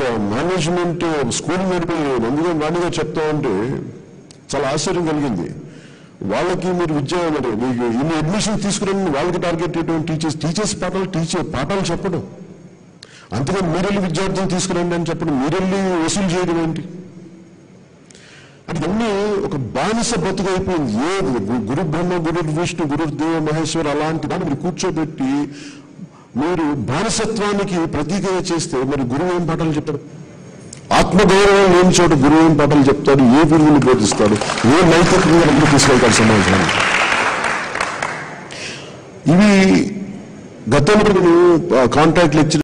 ఒక management school నడిపి నందిగా నాన్నగా చెప్తా ఉంటే చాలా ఆశ్చర్యం కలిగింది వాళ్ళకి మీరు విద్య మరి మీకు ఇన్ని అడ్మిషన్ తీసుకురండి వాళ్ళకి టార్గెట్ చేయడం టీచర్స్ టీచర్స్ పాఠాలు టీచర్ పాఠాలు చెప్పడం అంతేగాని మీరెళ్ళి విద్యార్థులు తీసుకురండి అని చెప్పడం మీరెళ్ళి వసూలు చేయడం ఏంటి అంటే ఇవన్నీ ఒక బానిస బతుకు అయిపోయింది ఏది గు- గురు బ్రహ్మ గురు విష్ణు గురు దేవ మహేశ్వర్ అలాంటి దాన్ని మీరు కూర్చోబెట్టి మీరు బానిసత్వానికి ప్రతీకగా చేస్తే మరి గురువు ఏం పాఠాలు చెప్తాడు ఆత్మగౌరవం లేని చోట గురువు ఏం పాఠాలు చెప్తాడు ఏ విలువలు బోధిస్తాడు ఏ నైతికంగా ఎప్పుడు తీసుకెళ్తాడు సమాజాన్ని ఇవి గతంలో కాంట్రాక్ట్లు ఇచ్చిన